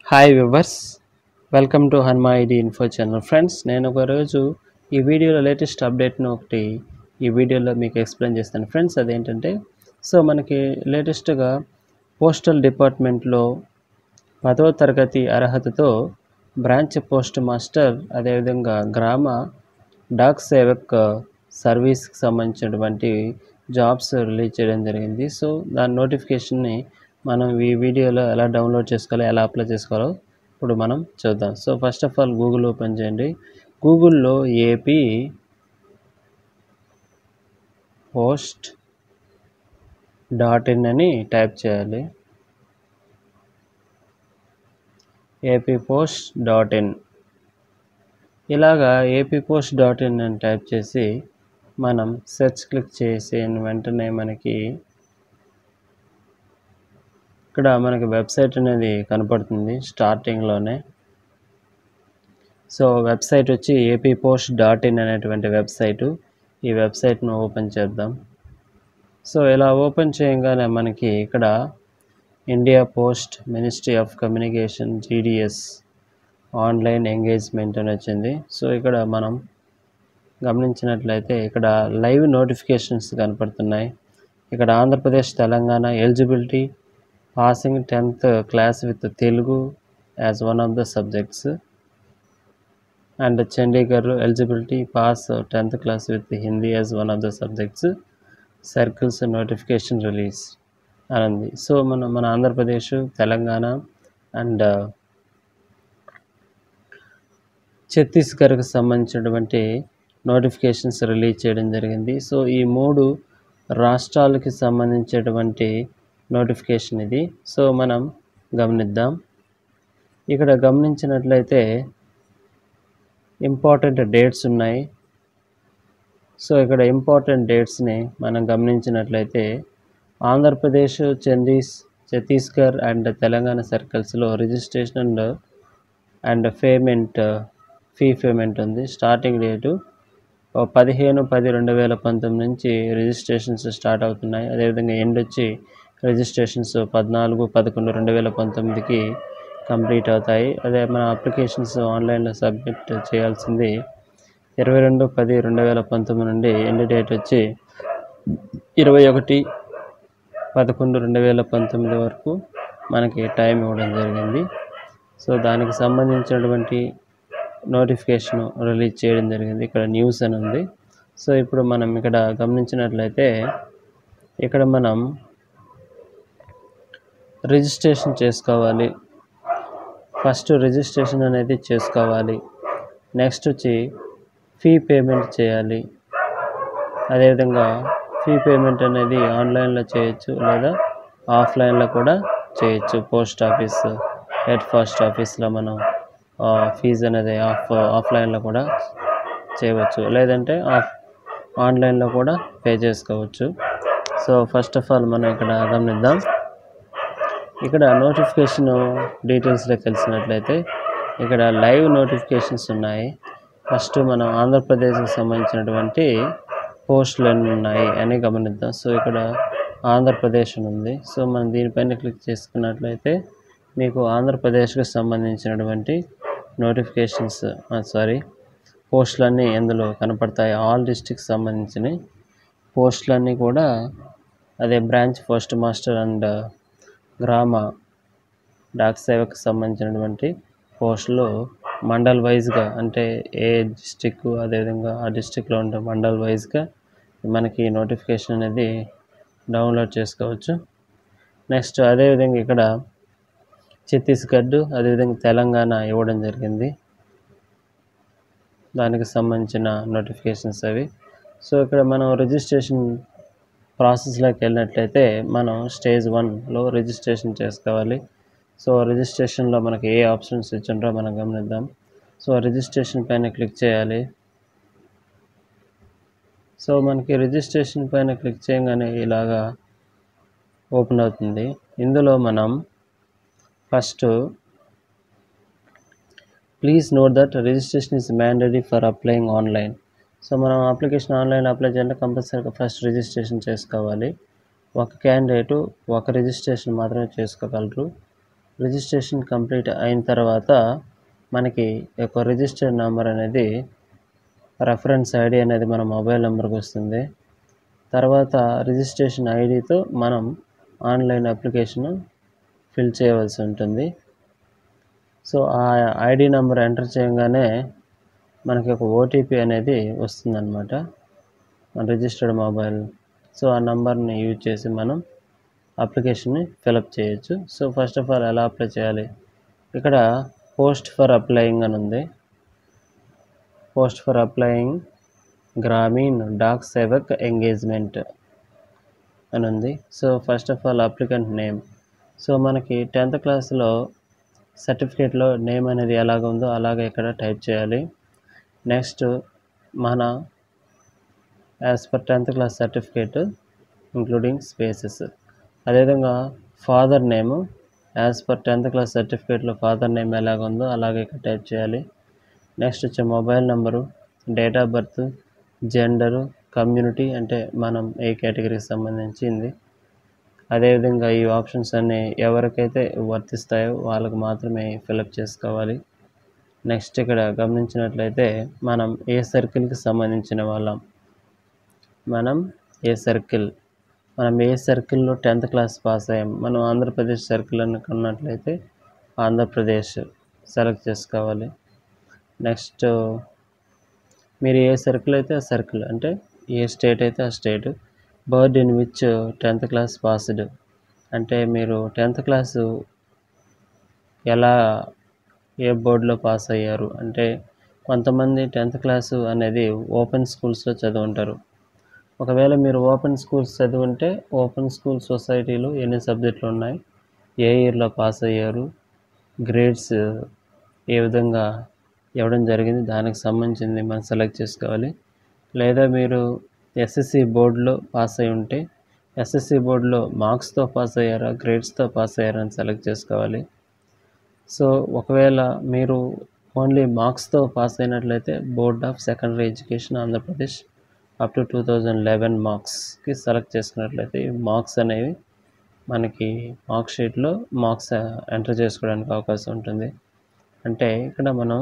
hi viewers welcome to Hanma ID info channel friends నేను ఒక రోజు ఈ వీడియోలో లేటెస్ట్ అప్డేట్ను ఒకటి ఈ వీడియోలో మీకు ఎక్స్ప్లెయిన్ చేస్తాను ఫ్రెండ్స్ అదేంటంటే సో మనకి లేటెస్ట్గా పోస్టల్ డిపార్ట్మెంట్లో పదవ తరగతి అర్హతతో బ్రాంచ్ పోస్ట్ మాస్టర్ అదేవిధంగా గ్రామ డాక్ సేవక్ సర్వీస్కి సంబంధించినటువంటి జాబ్స్ రిలీజ్ చేయడం జరిగింది సో దాని నోటిఫికేషన్ని మనం ఈ వీడియోలో ఎలా డౌన్లోడ్ చేసుకోవాలో ఎలా అప్లై చేసుకోవాలో ఇప్పుడు మనం చూద్దాం so first of all Google open చేయండి గూగుల్లో ఏపీ పోస్ట్ డాట్ ఇన్ అని టైప్ చేయాలి ఏపీ పోస్ట్ డాట్ ఇన్ ఇలాగా ఏపీ పోస్ట్ డాట్ ఇన్ అని టైప్ చేసి మనం సెర్చ్ క్లిక్ చేసిన వెంటనే మనకి ఇక్కడ మనకి వెబ్సైట్ అనేది కనపడుతుంది స్టార్టింగ్లోనే సో వెబ్సైట్ వచ్చి ఏపీ పోస్ట్ డాట్ ఇన్ అనేటువంటి వెబ్సైటు ఈ వెబ్సైట్ను ఓపెన్ చేద్దాం సో ఇలా ఓపెన్ చేయగానే మనకి ఇక్కడ India post ministry of communication GDS online engagement అని వచ్చింది సో ఇక్కడ మనం గమనించినట్లయితే ఇక్కడ లైవ్ నోటిఫికేషన్స్ కనపడుతున్నాయి ఇక్కడ Andhra Pradesh Telangana eligibility passing tenth class with Telugu as one of the subjects and Chandigarh eligibility pass tenth class with Hindi as one of the subjects circles notification release అని ఉంది సో మన మన ఆంధ్రప్రదేశ్ తెలంగాణ అండ్ ఛత్తీస్గఢ్కి సంబంధించినటువంటి నోటిఫికేషన్స్ రిలీజ్ చేయడం జరిగింది సో ఈ మూడు రాష్ట్రాలకి సంబంధించినటువంటి నోటిఫికేషన్ ఇది సో మనం గమనిద్దాం ఇక్కడ గమనించినట్లయితే ఇంపార్టెంట్ డేట్స్ ఉన్నాయి సో ఇక్కడ ఇంపార్టెంట్ డేట్స్ని మనం గమనించినట్లయితే Andhra Pradesh చందీస్ Chhattisgarh and Telangana సర్కిల్స్లో registration and and payment fee payment ఉంది స్టార్టింగ్ డేటు పదిహేను పది రెండు వేల పంతొమ్మిది నుంచి రిజిస్ట్రేషన్స్ స్టార్ట్ అవుతున్నాయి అదేవిధంగా ఎండ్ వచ్చి రిజిస్ట్రేషన్స్ పద్నాలుగు పదకొండు రెండు వేల పంతొమ్మిదికి కంప్లీట్ అవుతాయి అదే మన అప్లికేషన్స్ ఆన్లైన్లో సబ్మిట్ చేయాల్సింది ఇరవై రెండు పది రెండు వేల పంతొమ్మిది నుండి ఎండ్ డేట్ వచ్చి ఇరవై ఒకటి పదకొండు రెండు వేల పంతొమ్మిది వరకు మనకి టైం ఇవ్వడం జరిగింది సో దానికి సంబంధించినటువంటి నోటిఫికేషన్ రిలీజ్ చేయడం జరిగింది ఇక్కడ న్యూస్ అని ఉంది సో ఇప్పుడు మనం ఇక్కడ గమనించినట్లయితే ఇక్కడ మనం రిజిస్ట్రేషన్ చేసుకోవాలి ఫస్ట్ రిజిస్ట్రేషన్ అనేది చేసుకోవాలి నెక్స్ట్ వచ్చి ఫీ పేమెంట్ చేయాలి అదేవిధంగా ఫీ పేమెంట్ అనేది ఆన్లైన్లో చేయొచ్చు లేదా ఆఫ్లైన్లో కూడా చేయొచ్చు పోస్ట్ ఆఫీస్ హెడ్ పోస్ట్ ఆఫీస్లో మనం ఫీజు అనేది ఆఫ్ ఆఫ్లైన్లో కూడా చేయవచ్చు లేదంటే ఆఫ్ ఆన్లైన్లో కూడా పే చేసుకోవచ్చు సో ఫస్ట్ ఆఫ్ ఆల్ మనం ఇక్కడ గమనిద్దాం ఇక్కడ నోటిఫికేషన్ డీటెయిల్స్లో తెలిసినట్లయితే ఇక్కడ లైవ్ నోటిఫికేషన్స్ ఉన్నాయి ఫస్ట్ మనం ఆంధ్రప్రదేశ్కి సంబంధించినటువంటి పోస్టులు ఎన్ని ఉన్నాయి అని గమనిద్దాం సో ఇక్కడ ఆంధ్రప్రదేశ్ అని ఉంది సో మనం దీనిపైన క్లిక్ చేసుకున్నట్లయితే మీకు ఆంధ్రప్రదేశ్కి సంబంధించినటువంటి నోటిఫికేషన్స్ సారీ పోస్టులన్నీ ఇందులో కనపడతాయి ఆల్ డిస్టిక్స్ సంబంధించిన పోస్టులన్నీ కూడా అదే branch post master and Grama Dak సేవకు సంబంధించినటువంటి పోస్టులు మండల్ వైజ్గా అంటే ఏ డిస్టిక్ అదేవిధంగా ఆ డిస్టిక్లో ఉండే మండల్ వైజ్గా మనకి నోటిఫికేషన్ అనేది డౌన్లోడ్ చేసుకోవచ్చు నెక్స్ట్ అదేవిధంగా ఇక్కడ ఛత్తీస్గఢ్ అదేవిధంగా తెలంగాణ ఇవ్వడం జరిగింది దానికి సంబంధించిన నోటిఫికేషన్స్ అవి సో ఇక్కడ మనం రిజిస్ట్రేషన్ ప్రాసెస్లోకి వెళ్ళినట్లయితే మనం స్టేజ్ వన్లో రిజిస్ట్రేషన్ చేసుకోవాలి సో రిజిస్ట్రేషన్లో మనకి ఏ ఆప్షన్స్ ఇచ్చిండ్రో మనం గమనిద్దాం సో రిజిస్ట్రేషన్ పైన క్లిక్ చేయాలి సో మనకి రిజిస్ట్రేషన్ పైన క్లిక్ చేయగానే ఇలాగా ఓపెన్ అవుతుంది ఇందులో మనం first please note that registration is mandatory for applying online so మనం అప్లికేషన్ ఆన్లైన్ అప్లై చేయాలంటే కంపల్సరీగా ఫస్ట్ రిజిస్ట్రేషన్ చేసుకోవాలి ఒక క్యాండిడేటు ఒక రిజిస్ట్రేషన్ మాత్రమే చేసుకోగలరు రిజిస్ట్రేషన్ కంప్లీట్ అయిన తర్వాత మనకి యొక్క రిజిస్టర్డ్ నెంబర్ అనేది రెఫరెన్స్ ఐడి అనేది మన మొబైల్ నెంబర్కి వస్తుంది తర్వాత రిజిస్ట్రేషన్ ఐడితో మనం ఆన్లైన్ అప్లికేషన్ ఫిల్ చేయవలసి ఉంటుంది సో ఆ ఐడి నెంబర్ ఎంటర్ చేయగానే మనకి ఒక ఓటీపీ అనేది వస్తుందన్నమాట మన రిజిస్టర్డ్ మొబైల్ సో ఆ నెంబర్ని యూజ్ చేసి మనం అప్లికేషన్ని ఫిలప్ చేయొచ్చు సో ఫస్ట్ ఆఫ్ ఆల్ ఎలా అప్లై చేయాలి ఇక్కడ పోస్ట్ ఫర్ అప్లయింగ్ అని ఉంది post for applying Gramin Dak Sevak engagement అని ఉంది so first of all applicant name so మనకి టెన్త్ క్లాస్లో సర్టిఫికేట్లో నేమ్ అనేది ఎలాగ ఉందో అలాగే ఇక్కడ టైప్ చేయాలి నెక్స్ట్ మన as per tenth class certificate including spaces అదేవిధంగా father name as per tenth class సర్టిఫికేట్లో ఫాదర్ నేమ్ ఎలాగ ఉందో అలాగే ఇక్కడ టైప్ చేయాలి నెక్స్ట్ వచ్చే mobile number date of birth gender community అంటే మనం ఏ కేటగిరీకి సంబంధించింది అదేవిధంగా ఈ ఆప్షన్స్ అన్నీ ఎవరికైతే వర్తిస్తాయో వాళ్ళకి మాత్రమే ఫిలప్ చేసుకోవాలి నెక్స్ట్ ఇక్కడ గమనించినట్లయితే మనం ఏ సర్కిల్కి సంబంధించిన వాళ్ళం మనం ఏ సర్కిల్ మనం ఏ సర్కిల్లో టెన్త్ క్లాస్ పాస్ అయ్యాం మనం ఆంధ్రప్రదేశ్ సర్కిల్ అనుకున్నట్లయితే ఆంధ్రప్రదేశ్ సెలెక్ట్ చేసుకోవాలి నెక్స్ట్ మీరు ఏ సర్కిల్ అయితే ఆ సర్కిల్ అంటే ఏ స్టేట్ అయితే ఆ state board in which tenth class passed అంటే మీరు టెన్త్ క్లాసు ఎలా ఏ బోర్డులో పాస్ అయ్యారు అంటే కొంతమంది టెన్త్ క్లాసు అనేది ఓపెన్ స్కూల్స్లో చదువుంటారు ఒకవేళ మీరు ఓపెన్ స్కూల్స్ చదువుంటే ఓపెన్ స్కూల్ సొసైటీలో ఎన్ని సబ్జెక్టులు ఉన్నాయి ఏ ఇయర్లో పాస్ అయ్యారు గ్రేడ్స్ ఏ విధంగా ఇవ్వడం జరిగింది దానికి సంబంధించింది మనం సెలెక్ట్ చేసుకోవాలి లేదా మీరు ఎస్ఎస్సి బోర్డులో పాస్ అయి ఉంటే ఎస్ఎస్సి బోర్డులో మార్క్స్తో పాస్ అయ్యారా గ్రేడ్స్తో పాస్ అయ్యారా అని సెలెక్ట్ చేసుకోవాలి సో ఒకవేళ మీరు ఓన్లీ మార్క్స్తో పాస్ అయినట్లయితే board of secondary education Andhra Pradesh up to two thousand eleven మార్క్స్కి సెలెక్ట్ చేసుకున్నట్లయితే ఈ మార్క్స్ అనేవి మనకి మార్క్ షీట్లో మార్క్స్ ఎంటర్ చేసుకోవడానికి అవకాశం ఉంటుంది అంటే ఇక్కడ మనం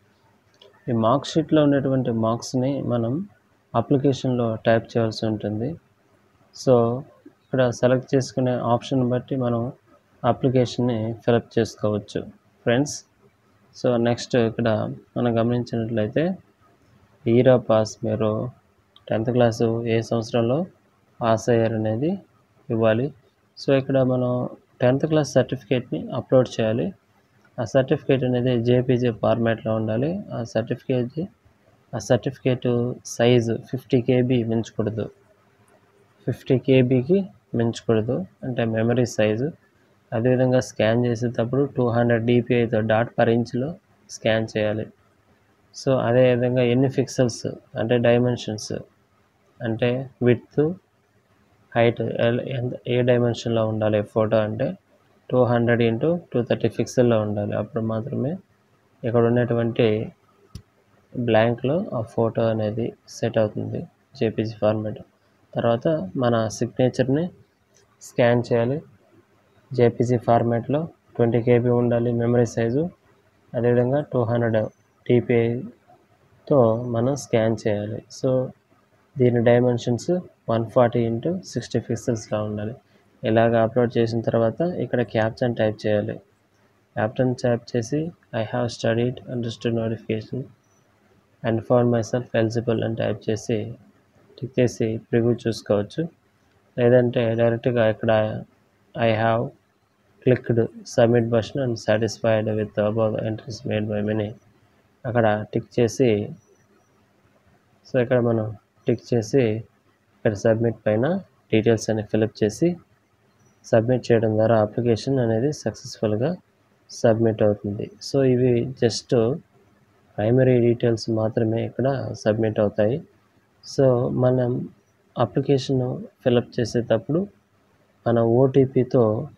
ఈ మార్క్ షీట్లో ఉన్నటువంటి మార్క్స్ని మనం అప్లికేషన్లో టైప్ చేయాల్సి ఉంటుంది సో ఇక్కడ సెలెక్ట్ చేసుకునే ఆప్షన్ బట్టి మనం అప్లికేషన్ని ఫిలప్ చేసుకోవచ్చు ఫ్రెండ్స్ సో నెక్స్ట్ ఇక్కడ మనం గమనించినట్లయితే ఈరా పాస్ మీరు టెన్త్ క్లాసు ఏ సంవత్సరంలో పాస్ అయ్యారనేది ఇవ్వాలి సో ఇక్కడ మనం టెన్త్ క్లాస్ సర్టిఫికేట్ని అప్లోడ్ చేయాలి ఆ సర్టిఫికేట్ అనేది జేపీజీ ఫార్మాట్లో ఉండాలి ఆ సర్టిఫికేట్ ఆ సర్టిఫికేట్ సైజు ఫిఫ్టీ కేబీ మించకూడదు ఫిఫ్టీ కేబీకి మించకూడదు అంటే మెమరీ సైజు అదేవిధంగా స్కాన్ చేసేటప్పుడు టూ హండ్రెడ్ డిపిఐతో డాట్ పర్ ఇంచ్లో స్కాన్ చేయాలి సో అదేవిధంగా ఎన్ని పిక్సెల్స్ అంటే డైమెన్షన్స్ అంటే విత్ హైట్ ఎంత ఏ డైమెన్షన్లో ఉండాలి ఫోటో అంటే two hundred into two thirty పిక్సెల్లో ఉండాలి అప్పుడు మాత్రమే ఇక్కడ ఉన్నటువంటి బ్లాంక్లో ఆ ఫోటో అనేది సెట్ అవుతుంది జేపీజీ ఫార్మాట్ తర్వాత మన సిగ్నేచర్ని స్కాన్ చేయాలి జేపీజీ ఫార్మాట్లో ట్వంటీ కేబీ ఉండాలి మెమరీ సైజు అదేవిధంగా టూ హండ్రెడ్ టీపీఐతో మనం స్కాన్ చేయాలి సో దీని dimensions one forty into sixty పిక్సెల్స్లో ఉండాలి ఇలాగ అప్లోడ్ చేసిన తర్వాత ఇక్కడ క్యాప్షన్ టైప్ చేయాలి క్యాప్షన్ టైప్ చేసి I have studied understood notification and found myself eligible అని టైప్ చేసి టిక్ చేసి ప్రివ్యూ చూసుకోవచ్చు లేదంటే డైరెక్ట్గా ఇక్కడ I have clicked submit button and satisfied with above entries made by many అక్కడ టిక్ చేసి సో ఇక్కడ మనం టిక్ చేసి ఇక్కడ సబ్మిట్ పైన డీటెయిల్స్ అన్ని ఫిలప్ చేసి సబ్మిట్ చేయడం ద్వారా అప్లికేషన్ అనేది సక్సెస్ఫుల్గా సబ్మిట్ అవుతుంది సో ఇవి జస్ట్ ప్రైమరీ డీటెయిల్స్ మాత్రమే ఇక్కడ సబ్మిట్ అవుతాయి సో మనం అప్లికేషన్ ఫిలప్ చేసేటప్పుడు మన ఓటీపీతో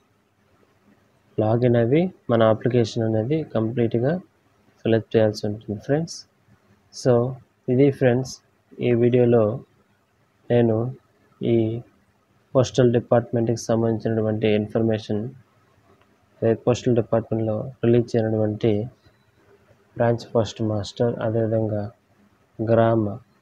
లాగిన్ అవి మన అప్లికేషన్ అనేది కంప్లీట్గా ఫిలప్ చేయాల్సి ఉంటుంది ఫ్రెండ్స్ సో ఇది ఫ్రెండ్స్ ఈ వీడియోలో నేను ఈ పోస్టల్ డిపార్ట్మెంట్కి సంబంధించినటువంటి ఇన్ఫర్మేషన్ పోస్టల్ డిపార్ట్మెంట్లో రిలీజ్ చేయనటువంటి బ్రాంచ్ పోస్ట్ మాస్టర్ అదేవిధంగా గ్రామ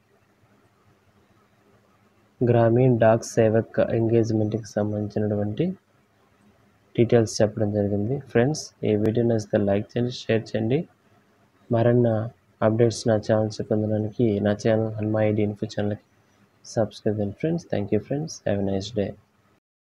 గ్రామీణ్ డాక్ సేవక్ ఎంగేజ్మెంట్కి సంబంధించినటువంటి డీటెయిల్స్ చెప్పడం జరిగింది ఫ్రెండ్స్ ఈ వీడియో నచ్చితే లైక్ చేయండి షేర్ చేయండి మరిన్న అప్డేట్స్ నా ఛానల్స్ పొందడానికి నా ఛానల్ హన్మా ఐడి ఇన్ఫో ఛానల్కి సబ్స్క్రైబ్ చేయండి friends thank you friends have a nice day